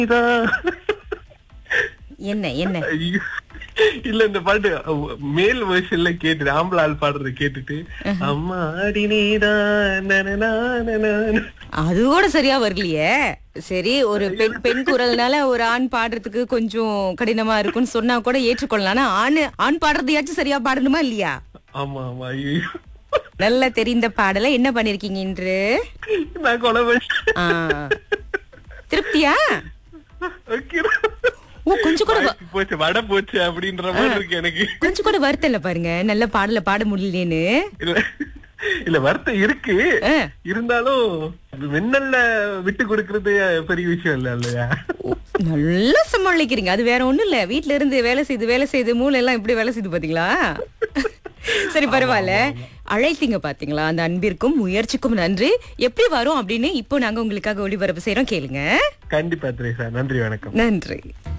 இதான். என்ன என்ன ஐயோ. இல்ல இந்த பாட்டு மேல் வெர்ஷன்ல கேட்டுட்டு ஆம்பளை ஆள் பாடுறத கேட்டுட்டு அம்மா ஆடி நீதான் நனனா நனனா. அது கூட சரியா வரலையே சரி ஒரு பெண் பெண் குரல்னால ஒரு ஆண் பாடுறதுக்கு கொஞ்சம் கடினமா இருக்கும்னு சொன்னா கூட ஏற்றுக்கொள்ளலாம் ஆனா ஆண் ஆண் பாடுறதையாச்சும் சரியா பாடணுமா இல்லையா ஆமா ஆமா ஐயோ நல்ல தெரிந்த பாடலை என்ன பண்ணிருக்கீங்க இன்று நான் கொலை பண்ணிட்டேன். ஆ. திருப்தியா வைக்கிறேன். ஓ கொஞ்சம் கூட வ- வாய்ப்பு போச்சு வடை போச்சு அப்படின்ற மாதிரி இருக்கு எனக்கு கொஞ்சம் கூட வருத்தம் இல்ல பாருங்க நல்ல பாடல பாட முடியலேன்னு இல்ல இல்ல வருத்தம் இருக்கு ஆ. இருந்தாலும் மின்னல்ல விட்டு கொடுக்கறது பெரிய விஷயம் இல்ல இல்லையா ஓ, நல்லா சமாளிக்கிறீங்க அது வேற ஒண்ணும் இல்ல வீட்ல இருந்து வேலை செய்து வேலை செய்து மூளை எல்லாம் எப்படி வேலை செய்து பாத்தீங்களா சரி பரவாயில்ல அழைத்தீங்க பாத்தீங்களா அந்த அன்பிற்கும் முயற்சிக்கும் நன்றி எப்படி வரும் அப்படின்னு இப்போ நாங்க உங்களுக்காக ஒளிபரப்பு செய்யறோம் கேளுங்க கண்டிப்பா திரேசா நன்றி வணக்கம் நன்றி